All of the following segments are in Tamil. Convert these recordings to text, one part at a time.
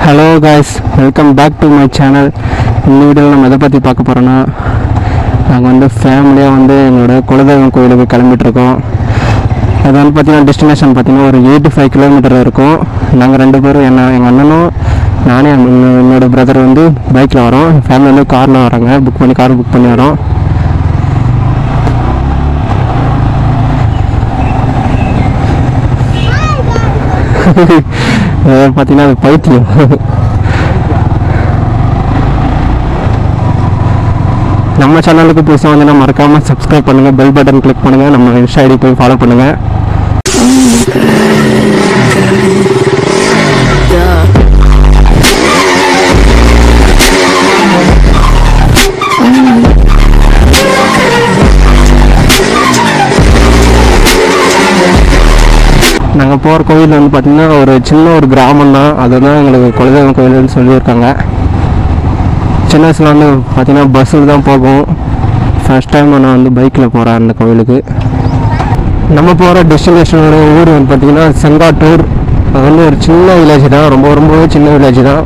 Hello guys welcome back to my channel இந்த வீடியோவில் நம்ம எதை பற்றி பார்க்க போகிறோன்னா நாங்கள் வந்து ஃபேமிலியாக வந்து எங்களோட குலதெய்வம் கோயிலுக்கு கிளம்பிட்டு இருக்கோம் அது வந்து பார்த்தீங்கன்னா டெஸ்டினேஷன் பார்த்தீங்கன்னா ஒரு எயிட்டி ஃபைவ் கிலோமீட்டர் இருக்கும் நாங்கள் ரெண்டு பேரும் என்ன எங்கள் அண்ணனும் நானே என்னோட- என்னோட பிரதர் வந்து பைக்கில் வரோம் ஃபேமிலி வந்து காரில் வராங்க புக் பண்ணி கார் புக் பண்ணி வரோம் அது பார்த்தீங்கன்னா அது பைத்தியம் நம்ம சேனலுக்கு புதுசாக வந்தீங்கன்னா மறக்காமல் சப்ஸ்கிரைப் பண்ணுங்கள் பெல் பட்டன் கிளிக் பண்ணுங்கள் நம்ம இன்ஸ்டா ஐடி போய் ஃபாலோ பண்ணுங்கள் நாங்கள் போகிற கோயில் வந்து பார்த்திங்கன்னா ஒரு சின்ன ஒரு கிராமம் தான் அதுதான் எங்களுக்கு குலதெய்வம் கோயில்னு சொல்லியிருக்காங்க சின்ன வயசுல வந்து பார்த்தீங்கன்னா பஸ்ஸில் தான் போகும் ஃபர்ஸ்ட் டைம் நான் வந்து பைக்கில் போகிறேன் அந்த கோயிலுக்கு நம்ம போகிற டெஸ்டினேஷனோட ஊர் வந்து பார்த்திங்கன்னா செங்காட்டூர் அது வந்து ஒரு சின்ன வில்லேஜ் தான் ரொம்ப ரொம்பவே சின்ன வில்லேஜ் தான்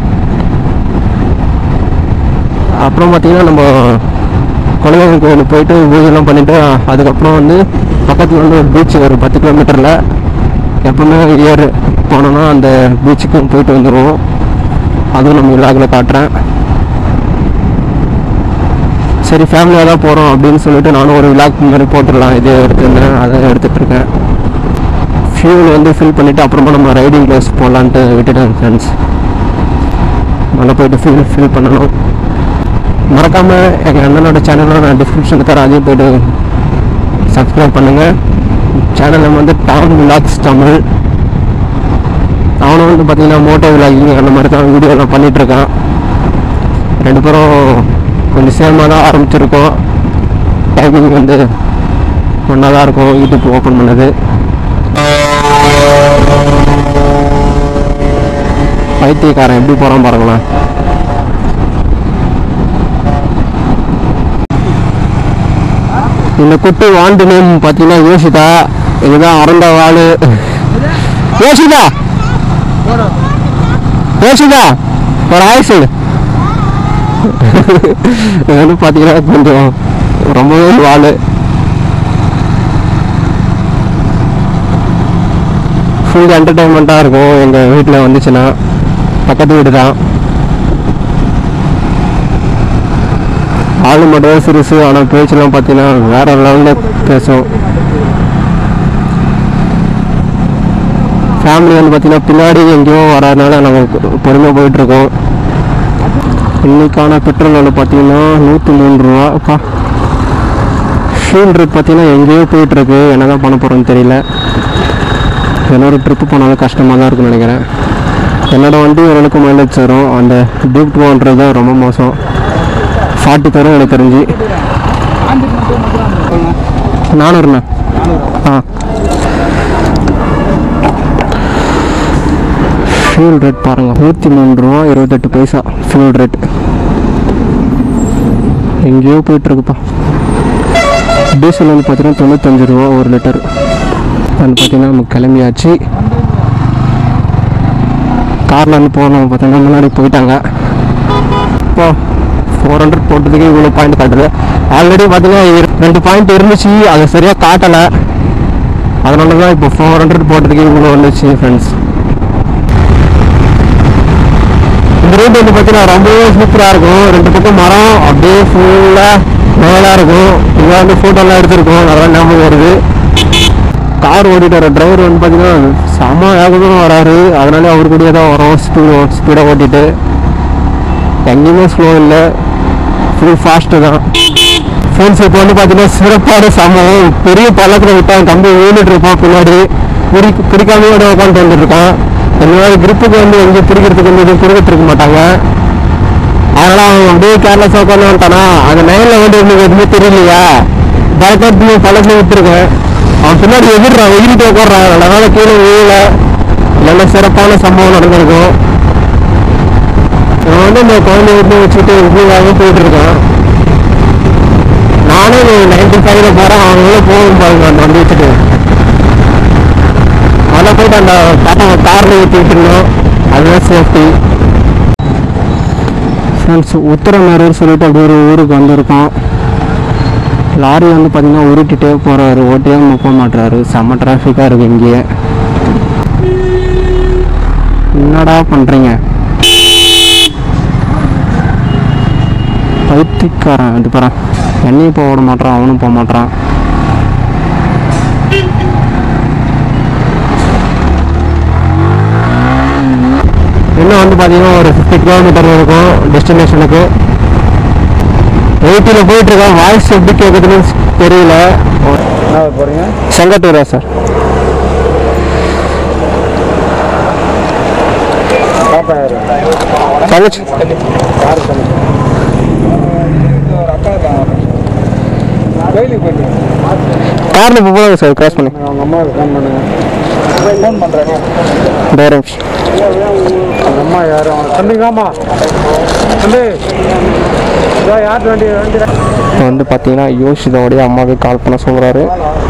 அப்புறம் பார்த்திங்கன்னா நம்ம குலதெய்வம் கோயிலுக்கு போயிட்டு பூஜைலாம் பண்ணிவிட்டு அதுக்கப்புறம் வந்து பக்கத்தில் வந்து ஒரு பீச் ஒரு பத்து கிலோமீட்டரில் எப்பவுமே இயர் போனோன்னா அந்த பீச்சுக்கும் போயிட்டு வந்துடுவோம் அதுவும் நம்ம விழாக்கில் காட்டுறேன் சரி ஃபேமிலியாக தான் போகிறோம் அப்படின்னு சொல்லிட்டு நானும் ஒரு விழாக்கு மாதிரி போட்டுடலாம் இது எடுத்துருந்தேன் அதை எடுத்துகிட்டு இருக்கேன் ஃபியூல் வந்து ஃபில் பண்ணிவிட்டு அப்புறமா நம்ம ரைடிங் கிளாஸ் போகலான்ட்டு விட்டுட்டேன் ஃப்ரெண்ட்ஸ் மழை போயிட்டு ஃபில் ஃபில் பண்ணணும் மறக்காமல் எங்கள் அண்ணனோட சேனலில் நான் டிஸ்கிரிப்ஷனில் தரேன் அதையும் போயிட்டு சப்ஸ்கிரைப் பண்ணுங்கள் சேனல் நம்ம வந்து டாம் விலாக்ஸ் தமிழ் அவனும் வந்து பார்த்தீங்கன்னா மோட்டோ விலாகிங் அந்த மாதிரி தான் வீடியோலாம் பண்ணிட்டு இருக்கான் ரெண்டு பேரும் கொஞ்சம் சேமாக தான் ஆரம்பிச்சிருக்கோம் டைமிங் வந்து ஒன்றா தான் இருக்கும் யூடியூப் ஓப்பன் பண்ணது பைத்தியக்காரன் எப்படி போகிறான் பாருங்களேன் இந்த குட்டி வாண்டு நேம் பார்த்தீங்கன்னா யோசிதா இதுதான் அறந்த வாள் யோசிதா யோசிதா ஒரு ஆயுசு இது வந்து பார்த்தீங்கன்னா கொஞ்சம் ரொம்பவே வாள் ஃபுல் என்டர்டைன்மெண்ட்டாக இருக்கும் எங்கள் வீட்டில் வந்துச்சுன்னா பக்கத்து வீடு தான் ஆளு மட்டும் சிறுசு ஆனால் பேச்செல்லாம் பார்த்தீங்கன்னா வேற லெவலில் பேசும் ஃபேமிலி வந்து பார்த்தீங்கன்னா பின்னாடி எங்கேயோ வராதனால நாங்கள் பொறுமையாக போயிட்டுருக்கோம் இன்னைக்கான பெட்ரோல் விலை பார்த்தீங்கன்னா நூற்றி மூணு ரூபாப்பா ஃபியூல் ரேட் பார்த்தீங்கன்னா எங்கேயோ போயிட்டுருக்கு என்ன தான் பண்ண போகிறோன்னு தெரியல இன்னொரு ட்ரிப்பு போனாலும் கஷ்டமாக தான் இருக்கும்னு நினைக்கிறேன் என்னோட வண்டி ஓரளவுக்கு மைலேஜ் தரும் அந்த டியூப் டூன்றது தான் ரொம்ப மோசம் ஃபார்ட்டி தரும் எனக்கு தெரிஞ்சு நானூறுண்ணா ஆ ஃபியூல் ரேட் பாருங்கள் நூற்றி மூணு ரூபா இருபத்தெட்டு பைசா ஃபியூல் ரேட் எங்கேயோ போயிட்டுருக்குப்பா டீசல் வந்து பார்த்தீங்கன்னா தொண்ணூத்தஞ்சு ரூபா ஒரு லிட்டர் வந்து பார்த்தீங்கன்னா நம்ம கிளம்பியாச்சு காரில் வந்து போனோம் பார்த்தீங்கன்னா முன்னாடி போயிட்டாங்க இப்போ ஃபோர் ஹண்ட்ரட் போட்டதுக்கு இவ்வளோ பாயிண்ட் காட்டுது ஆல்ரெடி பார்த்தீங்கன்னா இரு- ரெண்டு பாயிண்ட் இருந்துச்சு அது சரியாக காட்டலை அதனால தான் இப்போ ஃபோர் ஹண்ட்ரட் போட்டதுக்கு இவ்வளோ வந்துச்சு ஃப்ரெண்ட்ஸ் இந்த ரூட் வந்து பார்த்தீங்கன்னா ரொம்பவே சூப்பராக இருக்கும் ரெண்டு பக்கம் மரம் அப்படியே ஃபுல்லாக மேலாக இருக்கும் இங்கே வந்து ஃபோட்டோலாம் எடுத்திருக்கோம் அதெல்லாம் ஞாபகம் வருது கார் ஓட்டிட்டு வர டிரைவர் வந்து பார்த்தீங்கன்னா செம வேகமாக வராரு அதனால அவர் கூடயே தான் வரோம் ஸ்பீடு ஸ்பீடாக ஓட்டிட்டு எங்கேயுமே ஸ்லோ இல்லை ஃபுல் ஃபாஸ்ட்டு தான் ஃப்ரெண்ட்ஸ் இப்போ வந்து பார்த்தீங்கன்னா சிறப்பான சம்பவம் பெரிய பள்ளத்தில் விட்டான் தம்பி விழுந்துட்டு இருப்பான் பின்னாடி பிடி பிடிக்காம உட்காந்து வந்துட்டு இருக்கான் இந்த மாதிரி கிரிப்புக்கு வந்து எங்கேயும் பிடிக்கிறதுக்கு வந்து எதுவும் பிடிக்கிட்டு இருக்க மாட்டாங்க அதனால அவன் அப்படியே கேர்லெஸ்ஸாக உட்காந்து வந்துட்டானா அந்த நைனில் வந்து எனக்கு எதுவுமே தெரியலையா பயக்காட்டு பள்ளத்தில் விட்டுருக்கேன் அவன் பின்னாடி எதிர்றான் எகிரிட்டு உட்காடுறான் அதனால கீழே விழல நல்ல சிறப்பான சம்பவம் நடந்திருக்கும் இவன் வந்து இந்த குழந்தைய விட்டு வச்சுட்டு இப்படியாக போயிட்டு இருக்கான் நானும் நைன்டி ஃபைவ்ல போகிறேன் அவங்களும் போகும் பாருங்க அந்த வண்டி வச்சுட்டு அதில் போயிட்டு அந்த பாப்பாவை காரில் ஊற்றி விட்டுருந்தோம் அதுதான் சேஃப்டி ஃப்ரெண்ட்ஸ் உத்தரமேரூர் சொல்லிட்டு அப்படி ஒரு ஊருக்கு வந்திருக்கோம் லாரி வந்து பார்த்தீங்கன்னா உருட்டிட்டே போகிறாரு ஓட்டியே போக மாட்டுறாரு செம்ம டிராஃபிக்காக இருக்குது இங்கேயே என்னடா பண்ணுறீங்க பைத்தியக்காரன் இது பாரு என்னையும் போக விட மாட்டான் அவனும் போக மாட்டான் இன்னும் வந்து பார்த்தீங்கன்னா ஒரு ஃபிஃப்டி கிலோமீட்டர் இருக்கும் டெஸ்டினேஷனுக்கு எயிட்டியில் போயிட்டுருக்கோம் வாய்ஸ் எப்படி கேட்குதுன்னு தெரியல என்ன போகிறீங்க செங்கட்டூரா சார் பாப்பா யாரு தங்கச்சி யாரு சொல்லுங்க ஒரு அக்கா இருக்காங்க கோயிலுக்கு போயிட்டு காரில் இப்போ போகிறாங்க சார் கிராஸ் பண்ணி அவங்க அம்மாவுக்கு ஃபோன் பண்ணுங்க ஃபோன் பண்ணுறாங்க டைரக்ட் அவங்க அம்மா யார் அவங்க தம்பிங்களாம்மா தம்பி இதோ யார் வண்டி வண்டி இப்போ வந்து பார்த்தீங்கன்னா யோஷிதாவுடைய அம்மாவுக்கு கால் பண்ண சொல்கிறாரு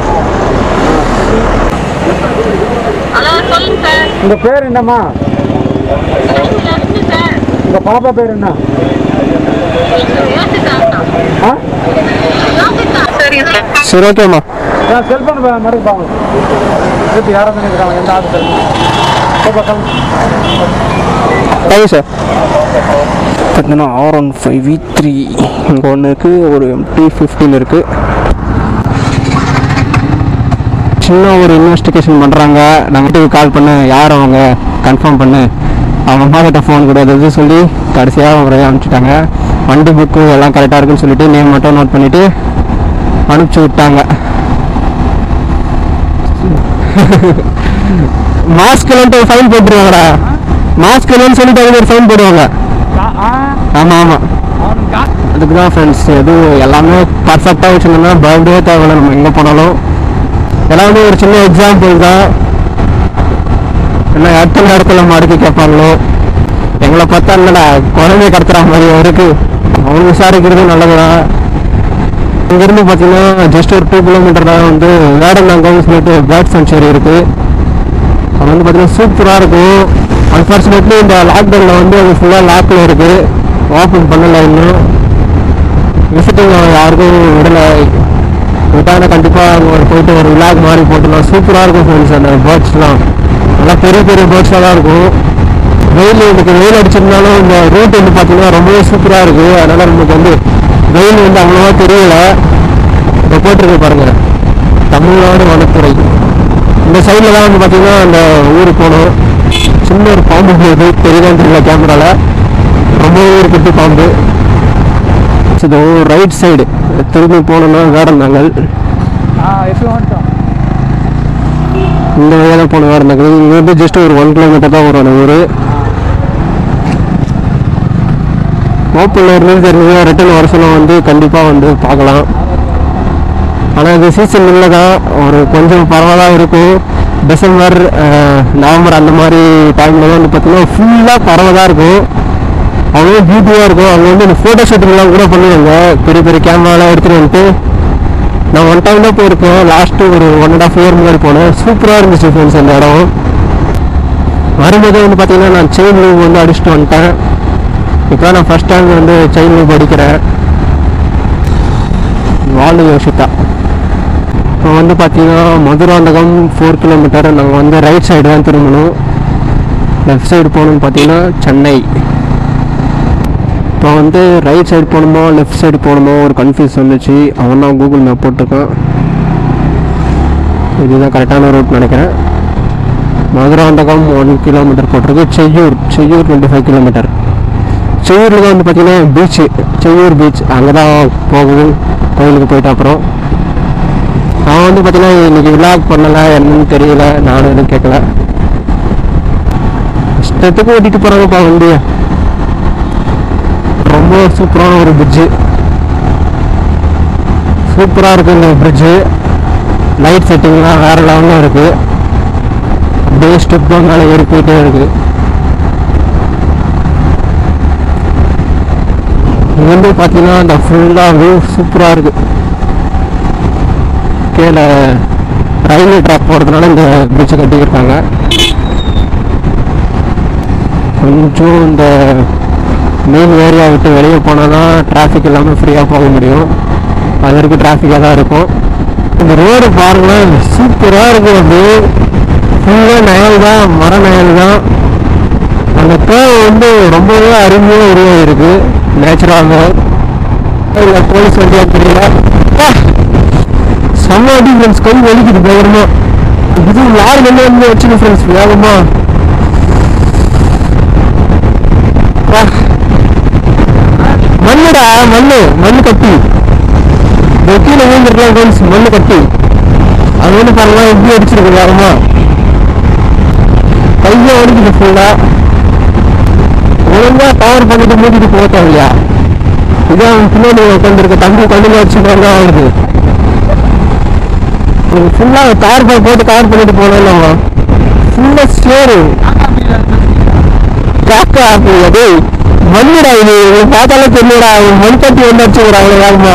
ஹலோ சொல்லுங்க சார் உங்கள் பேர் என்னம்மா சொல்லுங்க சார் உங்கள் பாப்பா பேர் என்ன யோசித்தா ஆ யோசித்தா சரிங்க சார் சரி ஓகேம்மா என் செல்ஃபோன் மறுக்கு பாங்க வீட்டு யாரை நினைக்கிறாங்க எந்த ஆள் செல்ஃபோன் தேங்க்யூ சார் பார்த்தீங்கன்னா R one five V three இங்கே ஒன்று இருக்குது ஒரு டி ஃபிஃப்டீன் இருக்குது சின்ன ஒரு இன்வெஸ்டிகேஷன் பண்ணுறாங்க நாங்கள் வீட்டுக்கு கால் பண்ணு யார் அவங்க கன்ஃபார்ம் பண்ணு அவங்க அம்மா கிட்ட ஃபோன் கூட எது சொல்லி கடைசியாக ஒரு அனுப்பிச்சிட்டாங்க வண்டி புக்கு எல்லாம் கரெக்டாக இருக்குன்னு சொல்லிட்டு நேம் மட்டும் நோட் பண்ணிவிட்டு அனுப்பிச்சி விட்டாங்க மாஸ்க் இல்லைன்ட்டு ஒரு ஃபைன் போட்டுருவாங்கடா மாஸ்க் இல்லைன்னு சொல்லிட்டு அவங்க ஒரு ஃபைன் போடுவாங்க ஆமாம் ஆமாம் அதுக்கு தான் ஃப்ரெண்ட்ஸ் எதுவும் எல்லாமே பர்ஃபெக்டாக வச்சுருந்தோம்னா பர்த்டே தேவையில்ல நம்ம எங்கே போனாலும் எல்லாமே ஒரு சின்ன எக்ஸாம்பிள் தான் என்ன எத்தனை இடத்துல மடக்கி கேட்பாங்களோ எங்களை பார்த்தா இல்லைடா குழந்தைய கடத்துற மாதிரி அவருக்கு அவங்க விசாரிக்கிறது நல்லது தான் இங்கேருந்து பார்த்தீங்கன்னா ஜஸ்ட் ஒரு டூ கிலோமீட்டர் தான் வந்து வேடந்தாங்கன்னு சொல்லிட்டு பேர்ட் சென்ச்சுரி இருக்குது அது வந்து பார்த்தீங்கன்னா சூப்பராக இருக்கும் அன்ஃபார்ச்சுனேட்லி இந்த லாக்டவுனில் வந்து அது ஃபுல்லாக லாக்கில் இருக்குது ஓப்பன் பண்ணலை இன்னும் விசிட்டிங் யாருக்கும் விடலை விட்டாங்கன்னா கண்டிப்பாக அங்கே ஒரு போயிட்டு ஒரு விளாக் மாதிரி போட்டுலாம் சூப்பராக இருக்கும் ஃப்ரெண்ட்ஸ் அந்த பேர்ட்ஸ்லாம் நல்லா பெரிய பெரிய பேர்ட்ஸாக தான் இருக்கும் வெயில் எனக்கு வெயில் அடிச்சிருந்தாலும் இந்த ரூட் வந்து பார்த்தீங்கன்னா ரொம்பவே சூப்பராக இருக்குது அதனால் நமக்கு வந்து வெயில் வந்து அவ்வளோவா தெரியல இப்போ போட்டிருக்கு பாருங்கள் தமிழ்நாடு வனத்துறை இந்த சைடில் தான் வந்து பார்த்தீங்கன்னா அந்த ஊருக்கு போகணும் சின்ன ஒரு பாம்பு போகுது தெரியுதான்னு தெரியல கேமராவில் ரொம்ப ஒரு குட்டி பாம்பு இது ரைட் சைடு திரும்பி போனோம்னா வேடந்தாங்கல் ஆ எப்படி வந்துட்டோம் இந்த வழியாக தான் போன வேடந்தாங்கல் இங்கே வந்து ஜஸ்ட் ஒரு ஒன் கிலோமீட்டர் தான் வரும் அந்த ஊர் ஓப்பனில் இருந்து தெரிஞ்சு ரிட்டன் வர சொல்ல வந்து கண்டிப்பாக வந்து பார்க்கலாம் ஆனால் இது சீசன் இல்லை தான் ஒரு கொஞ்சம் பரவாயில்ல இருக்கும் டிசம்பர் அஹ், நவம்பர் அந்த மாதிரி டைமில் வந்து பார்த்தீங்கன்னா ஃபுல்லாக பரவலாக இருக்கும் அவ்வளோ பியூட்டியாக இருக்கும் அங்கே வந்து இந்த ஃபோட்டோ ஷூட்டிங்லாம் கூட பண்ணுவாங்க பெரிய பெரிய கேமராலாம் எடுத்துகிட்டு வந்துட்டு நான் ஒன் டைம் தான் போயிருக்கேன் லாஸ்ட்டு ஒரு ஒன் அண்ட் ஆஃப் இயர் முன்னாடி போனேன் சூப்பராக இருந்துச்சு ஃப்ரெண்ட்ஸ் அந்த இடம் வரும்போதே வந்து பார்த்தீங்கன்னா நான் செயின் லூவ் வந்து அடிச்சுட்டு வந்துட்டேன் இப்போ நான் ஃபஸ்ட் டைம் வந்து செயின் லூவ் அடிக்கிறேன் வாலு யோசித்தா இப்போ வந்து பார்த்தீங்கன்னா மதுராந்தகம் ஃபோர் கிலோமீட்டர் நாங்கள் வந்து ரைட் சைடு தான் திரும்பணும் லெஃப்ட் சைடு போகணும்னு பார்த்தீங்கன்னா சென்னை இப்போ வந்து ரைட் சைடு போகணுமா லெஃப்ட் சைடு போகணுமா ஒரு கன்ஃபியூஸ் வந்துச்சு அவன் தான் கூகுள் மேப் போட்டிருக்கான் இதுதான் கரெக்டான ரூட் நினைக்கிறேன் மதுராந்தகம் ஒன் கிலோமீட்டர் போட்டிருக்கு Cheyyur Cheyyur twenty five kilometre செய்யூரில் தான் வந்து பார்த்தீங்கன்னா பீச்சு செய்யூர் பீச் அங்கே தான் போகணும் கோயிலுக்கு போயிட்ட அப்புறம் நான் வந்து பார்த்தீங்கன்னா இன்னைக்கு விளாக் பண்ணலை என்னன்னு தெரியல நானும் எதுவும் கேட்கல இஷ்டத்துக்கு ஓட்டிட்டு போகிறாங்கப்பா வண்டியை ரொம்ப சூப்பரான ஒரு பிரிட்ஜு சூப்பராக இருக்கு இந்த பிரிட்ஜு லைட் செட்டிங்லாம் வேறு லெவலில் இருக்குது அப்படியே ஸ்டெப் மேலே ஏறி போயிட்டே இருக்கு இங்க வந்து பார்த்தீங்கன்னா அந்த ஃபுல்லாக வியூ சூப்பராக இருக்கு கீழே ரயில்வே ட்ராக் போகிறதுனால இந்த பிரிட்ஜை கட்டிக்கிருக்காங்க கொஞ்சம் இந்த மெயின் ஏரியா விட்டு வெளியே போனால் தான் டிராஃபிக் இல்லாமல் ஃப்ரீயாக போக முடியும் அது வரைக்கும் டிராஃபிக்காக தான் இருக்கும் இந்த ரோடு பாருங்களேன் சூப்பராக இருக்கும் அது ஃபுல்லாக நயல் தான் மர நயல் தான் அந்த தேவை வந்து ரொம்பவே அருமையாக உருவாகிருக்கு நேச்சுரலாக இல்லை போலீஸ் வண்டியா தெரியல அப்பா! செம்ம அடி ஃப்ரெண்ட்ஸ் கை வலிக்குது பயங்கரமா இது லாரி வந்து வந்து வச்சுக்க ஃப்ரெண்ட்ஸ் வேகமா அப்பா! மண்ணுடா மண்ணு மண்ணு கட்டி இந்த கீழே விழுந்துருக்கலாம் ஃப்ரெண்ட்ஸ் மண்ணு கட்டி அது வந்து பாருங்க எப்படி அடிச்சிருக்கு வேகமா கையை வலிக்குது ஃபுல்லா ஒழுங்கா கவர் பண்ணிட்டு மூடிட்டு போட்டோம் இல்லையா இதான் பின்னாடி உட்காந்துருக்க தம்பி கண்ணுல வச்சு தான் ஆகுது ஃபுல்லாக கார் பை போட்டு கவர் பண்ணிட்டு போனோம் ஃபுல்லாக சேரு காக்கா ஆப்பி அது மண்ணுடா இது இவங்க பார்த்தாலே தெரியலடா இவன் மண் கட்டி வந்து அடிச்சுக்கிறா அவ்வளோ வேகமா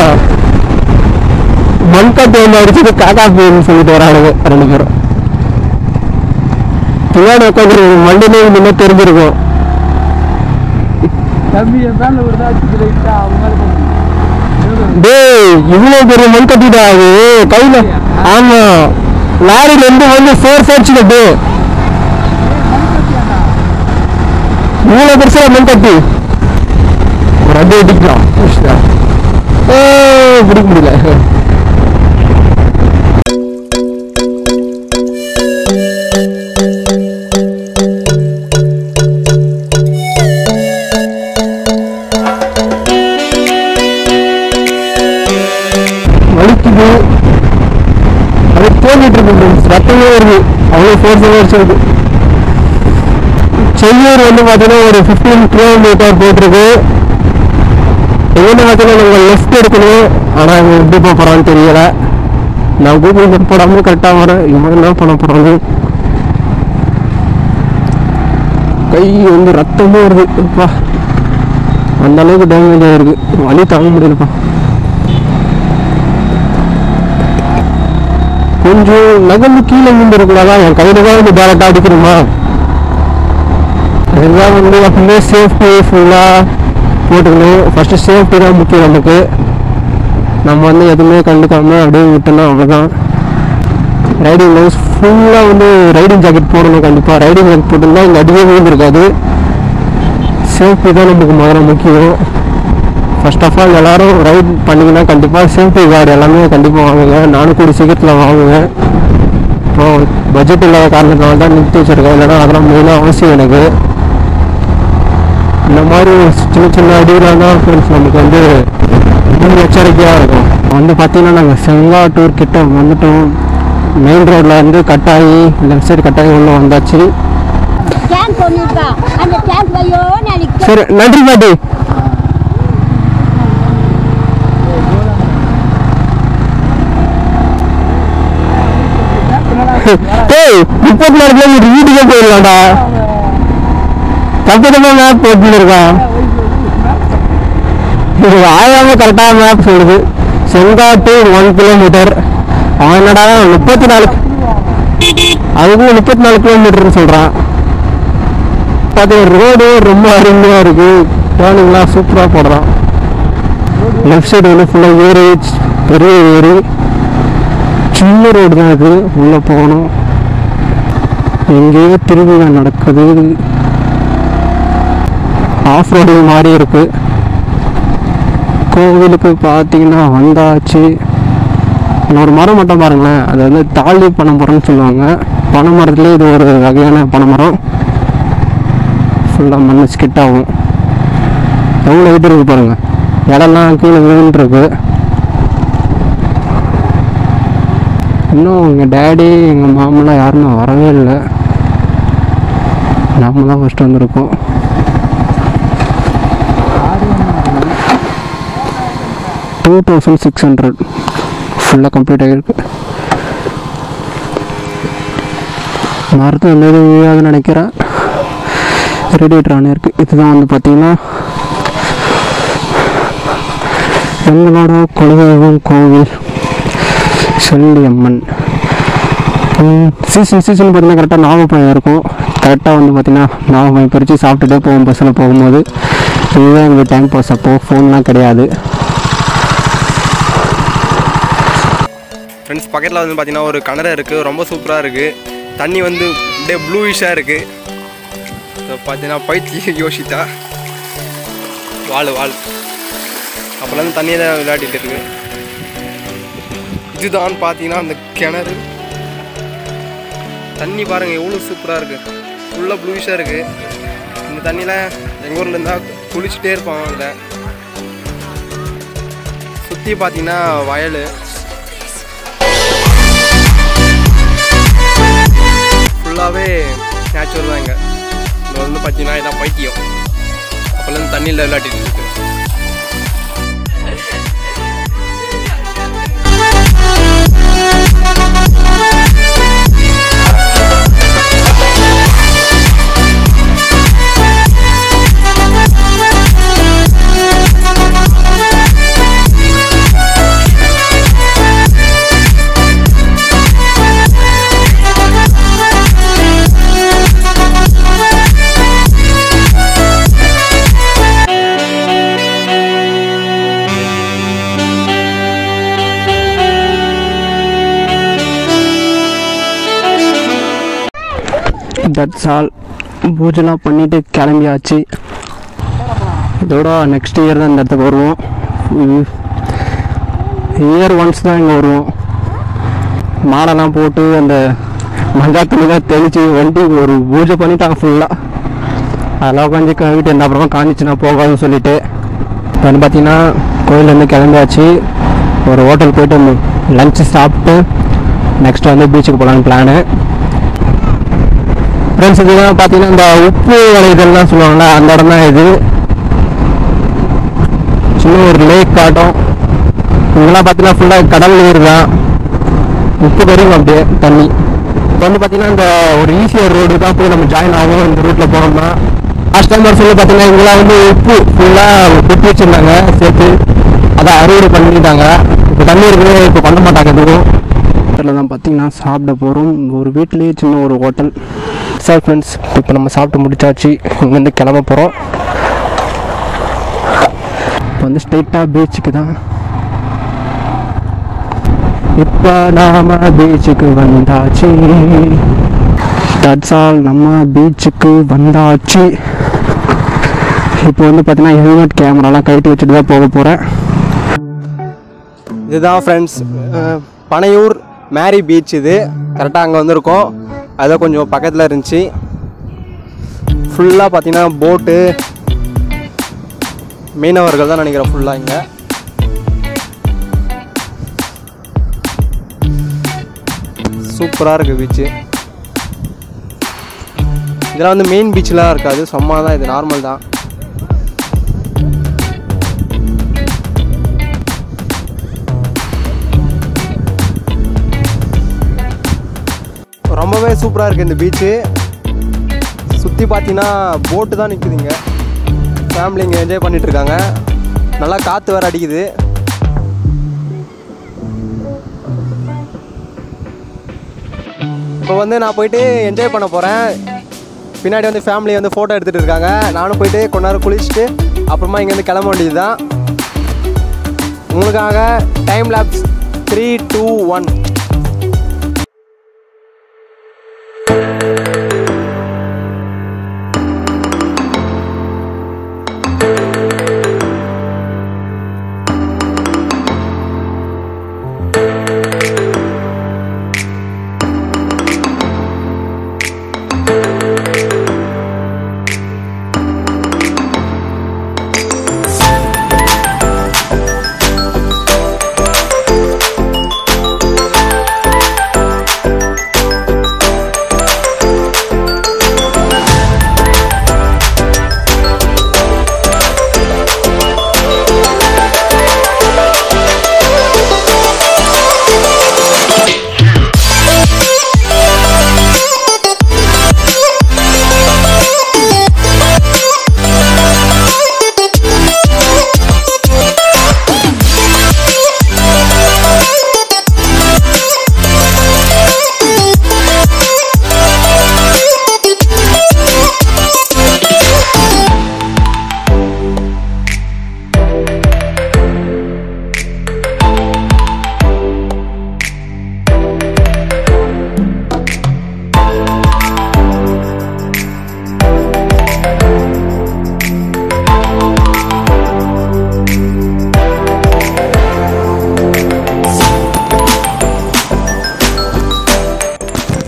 மண் கட்டி வந்து அடிச்சது காக்கா ஆப்பின்னு சொல்லிட்டு வரானுங்க ரெண்டு பேரும் பின்னாடி உட்காந்துருக்கு வண்டியிலே முன்னே தெரிஞ்சிருக்கும் தம்பி என் மேல ஒரு தான் லைட்டா அவங்க மேல போகுது. டேய் இவ்வளவு பெரிய மண் கட்டிடா அது கையில ஆமா லாரில இருந்து வந்து ஃபோர் ஃபோர்ச்சுல டே இவ்வளவு பெருசா மண் கட்டி ஒரு அடி அடிக்கலாம் ஏ பிடிக்க முடியல வலிக்குது அது தோண்டிட்டு இருக்கு ஃப்ரெண்ட்ஸ் ரத்தமே வருது அவ்வளோ ஃபோர்ஸாக வச்சிருக்கு செய்யூர் வந்து பார்த்தீங்கன்னா ஒரு ஃபிஃப்டீன் கிலோமீட்டர் போயிட்டுருக்கு எங்கே பார்த்தீங்கன்னா நம்ம லெஃப்ட் எடுக்கணும் ஆனால் இவங்க எப்படி போக போகிறான்னு தெரியல நான் கூகுள் மேப் போடாமல் கரெக்டாக வரேன் இவன் என்ன பண்ண போகிறாங்க கை வந்து ரத்தமே வருது அப்பா அந்த அளவுக்கு டேமேஜ் ஆயிருக்கு வலி தாங்க முடியலப்பா கொஞ்சம் நகர்ந்து கீழே விழுந்து இருக்கக்கூடாதா என் கையில தான் வந்து டேரக்டாக அடிக்கணுமா அதுதான் வந்து எப்பவுமே சேஃப்டி ஃபுல்லாக போட்டுக்கணும் ஃபஸ்ட்டு சேஃப்டி தான் முக்கியம் நமக்கு நம்ம வந்து எதுவுமே கண்டுக்காம அப்படியே விட்டோம்னா அவ்வளோதான் ரைடிங் லைஸ் ஃபுல்லாக வந்து ரைடிங் ஜாக்கெட் போடணும் கண்டிப்பாக ரைடிங் ஜாக்கெட் போட்டிருந்தா இங்கே அடியே விழுந்திருக்காது சேஃப்டி தான் நமக்கு முதல்ல முக்கியம் ஃபர்ஸ்ட் ஆஃப் ஆல் எல்லாரும் ரைட் பண்ணிங்கன்னா கண்டிப்பாக சேஃப்டி கார்டு எல்லாமே கண்டிப்பாக வாங்குங்க நானும் கூடிய சீக்கிரத்தில் வாங்குவேன் இப்போ பட்ஜெட் இல்லாத காரணத்தினால தான் நிறுத்தி வச்சிருக்கேன் இல்லைன்னா அதெல்லாம் மெயினாக அவசியம் எனக்கு இந்த மாதிரி சின்ன சின்ன அடிகளாக தான் ஃப்ரெண்ட்ஸ் நமக்கு வந்து ரொம்ப எச்சரிக்கையாக இருக்கும் வந்து பார்த்தீங்கன்னா நாங்கள் செங்காட்டூர் கிட்ட வந்துட்டோம் மெயின் ரோட்டில் வந்து கட்டாயி லெஃப்ட் சைடு கட்டாயி உள்ளே வந்தாச்சு டேங்க் ஒன்று இருக்கா அந்த டேங்க் ஐயோ நாளைக்கு சரி நன்றி பாட்டி டேய் முப்பத்தி நாலு கிலோமீட்டர் வீட்டுக்கே போயிடலாம்டா தப்பு தப்பா மேப் போட்டுன்னு இருக்கான் இது ஆயாம கரெக்டாக மேப் சொல்லுது செங்காட்டு ஒன் கிலோமீட்டர் அவன் என்னடா முப்பத்தி நாலு அதுக்குள்ள முப்பத்தி நாலு கிலோமீட்டர்னு சொல்கிறான் பார்த்தீங்கன்னா ரோடு ரொம்ப அருமையாக இருக்கு டேர்னிங்லாம் சூப்பராக போடுறான் லெஃப்ட் சைடு வந்து ஃபுல்லாக ஏரி பெரிய ஏரி சின்ன ரோடு தான் இது உள்ளே போகணும் எங்கேயோ திருவிழா நடக்குது ஆஃப் ரோடு மாதிரி இருக்கு கோவிலுக்கு பார்த்தீங்கன்னா வந்தாச்சு இன்னொரு மரம் மட்டும் பாருங்களேன் அது வந்து தாலி பனைமரம்னு சொல்லுவாங்க பனைமரத்துலேயே இது ஒரு வகையான பனைமரம் ஃபுல்லாக மண் ஸ்கிட் ஆகும் எவ்வளோ வெயிட் இருக்கு பாருங்க இடம்லாம் கீழே விழுந்துருக்கு இன்னும் எங்கள் டேடி எங்கள் மாமெல்லாம் யாருமே வரவே இல்லை நாம தான் ஃபஸ்ட்டு வந்திருக்கோம் டூ தௌசண்ட் சிக்ஸ் ஹண்ட்ரட் ஃபுல்லாக கம்ப்ளீட் ஆகிருக்கு மரத்து வந்து விழாதுன்னு நினைக்கிறேன் ரேடியேட்டர் ஆன் இருக்கு இதுதான் வந்து பார்த்தீங்கன்னா எங்களோட குலதெய்வம் கோவில் செல்லியம்மன் சீசன் சீசன் பார்த்தீங்கன்னா கரெக்டாக நாகப்பழம் இருக்கும் கரெக்டாக வந்து பார்த்தீங்கன்னா நாகப்பழம் பறித்து சாப்பிட்டுட்டே போவோம் பஸ்ஸில் போகும்போது இதுதான் எங்களுக்கு டைம் பாஸ் அப்போது ஃபோன்லாம் கிடையாது ஃப்ரெண்ட்ஸ் பக்கத்தில் வந்து பார்த்தீங்கன்னா ஒரு கிணறு இருக்குது ரொம்ப சூப்பராக இருக்குது தண்ணி வந்து அப்படியே ப்ளூயிஷாக இருக்குது ஸோ பார்த்தீங்கன்னா பைத்தி யோசித்தா வாள் வாள் அப்போல்லாம் தண்ணியை தான் விளையாடிட்டு இருக்கு இதுதான் பார்த்தீங்கன்னா அந்த கிணறு தண்ணி பாருங்கள் எவ்வளோ சூப்பராக இருக்குது ஃபுல்லாக ப்ளூயிஷாக இருக்குது இந்த தண்ணியில் எங்கள் ஊரில் இருந்தால் குளிச்சுட்டே இருப்பாங்க அதில் சுற்றி பார்த்தீங்கன்னா வயல் ஃபுல்லாகவே நேச்சுரல் தான் இங்கே இங்கே வந்து பார்த்தீங்கன்னா இதான் பைத்தியம் அப்போல்லாம் தண்ணியில் விளையாடிட்டு இருக்கு தட்ஸ் ஆல் பூஜைலாம் பண்ணிட்டு கிளம்பியாச்சு இதோட நெக்ஸ்ட் இயர் தான் இந்த இடத்துக்கு வருவோம் இயர் ஒன்ஸ் தான் இங்கே வருவோம் மாலைலாம் போட்டு அந்த மஞ்சள் துணிலாம் தெளித்து வண்டி ஒரு பூஜை பண்ணிட்டாங்க ஃபுல்லாக அதெல்லாம் உட்காந்து கழுவிட்டு எந்த அப்புறமா காஞ்சிச்சுன்னா போகாதுன்னு சொல்லிட்டு இப்போ வந்து பார்த்தீங்கன்னா கோயிலேருந்து கிளம்பியாச்சு ஒரு ஹோட்டல் போயிட்டு லஞ்சு சாப்பிட்டு நெக்ஸ்ட் வந்து பீச்சுக்கு போகலான்னு பிளானு ஃப்ரெண்ட்ஸ் இதுதான் பார்த்தீங்கன்னா இந்த உப்பு வளைதல்லாம் சொல்லுவாங்கள்ல அந்த இடம் தான் இது சின்ன ஒரு லேக் காட்டும் இங்கெல்லாம் பார்த்தீங்கன்னா ஃபுல்லாக கடல் நீர் தான் உப்பு கறியும் அப்படியே தண்ணி இப்போ வந்து பார்த்தீங்கன்னா இந்த ஒரு ஈஸியர் ரோடு தான் போய் நம்ம ஜாயின் ஆகும் இந்த ரூட்டில் போனோம்னா லாஸ்ட் டைம் வர சொல்லி பார்த்தீங்கன்னா இங்கெல்லாம் வந்து உப்பு ஃபுல்லாக கொட்டி வச்சுருந்தாங்க சேர்த்து அதை அறுவடை பண்ணிட்டாங்க இப்போ தண்ணி இருக்குது இப்போ பண்ண மாட்டாங்க எதுவும் ஹோட்டலில் தான் பார்த்தீங்கன்னா சாப்பிட போகிறோம் ஒரு வீட்லேயே சின்ன ஒரு ஹோட்டல் சார் ஃப்ரெண்ட்ஸ் இப்போ நம்ம சாப்பிட்டு முடிச்சாச்சு இங்கேருந்து கிளம்ப போகிறோம் இப்போ வந்து ஸ்ட்ரெயிட்டாக பீச்சுக்கு தான் இப்போ நாம பீச்சுக்கு வந்தாச்சு தட்ஸ் ஆல் நம்ம பீச்சுக்கு வந்தாச்சு இப்போ வந்து பார்த்தீங்கன்னா ஹெல்மெட் கேமராலாம் கழட்டி வச்சுட்டு தான் போக போகிறேன் இதுதான் ஃப்ரெண்ட்ஸ் பனையூர் மேரி பீச் இது கரெக்டாக அங்கே வந்திருக்கோம் அதான் கொஞ்சம் பக்கத்தில் இருந்துச்சு ஃபுல்லாக பார்த்தீங்கன்னா போட்டு மீனவர்கள் தான் நினைக்கிறேன் ஃபுல்லாக இங்கே சூப்பராக இருக்குது பீச்சு இதெல்லாம் வந்து மெயின் பீச்லாம் இருக்காது சும்மா தான் இது நார்மல் தான் ரொம்பவே சூப்பராக இருக்குது இந்த பீச்சு சுற்றி பார்த்தீங்கன்னா போட்டு தான் நிற்குதுங்க ஃபேமிலி இங்கே என்ஜாய் பண்ணிட்டு இருக்காங்க நல்லா காற்று வேறு அடிக்குது இப்போ வந்து நான் போயிட்டு என்ஜாய் பண்ண போகிறேன் பின்னாடி வந்து ஃபேமிலி வந்து ஃபோட்டோ எடுத்துகிட்டு இருக்காங்க நானும் போயிட்டு கொஞ்ச நேரம் குளிச்சுட்டு அப்புறமா இங்கேருந்து கிளம்ப வேண்டியது தான் உங்களுக்காக time lapse three two one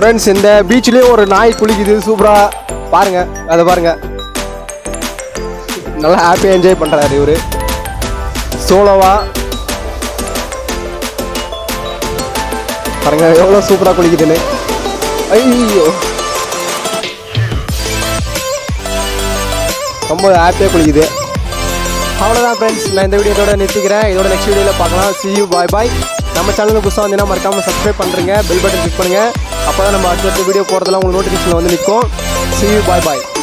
friends இந்த பீச்லேயும் ஒரு நாய் குளிக்குது சூப்பராக பாருங்க அதை பாருங்க நல்லா ஹாப்பியாக என்ஜாய் பண்ணுறாரு இவரு சோலோவா பாருங்க எவ்வளோ சூப்பராக குளிக்குதுன்னு ஐயோ ரொம்ப ஹாப்பியாக குளிக்குது அவ்வளோதான் ஃப்ரெண்ட்ஸ் நான் இந்த வீடியோட நிறுத்திக்கிறேன் இதோட நெக்ஸ்ட் வீடியோவில் பார்க்கலாம் see you பாய் பாய் நம்ம சேனலுக்கு புதுசாக வந்தீங்கன்னா மறக்காமல் சப்ஸ்கிரைப் பண்ணுறீங்க பெல் பட்டன் கிளிக் பண்ணுங்கள் அப்போ தான் நம்ம அடுத்தடுத்த வீடியோ போகிறதெல்லாம் உங்களுக்கு நோட்டிஃபிகேஷன் வந்து நிற்கும் see you பாய் பாய்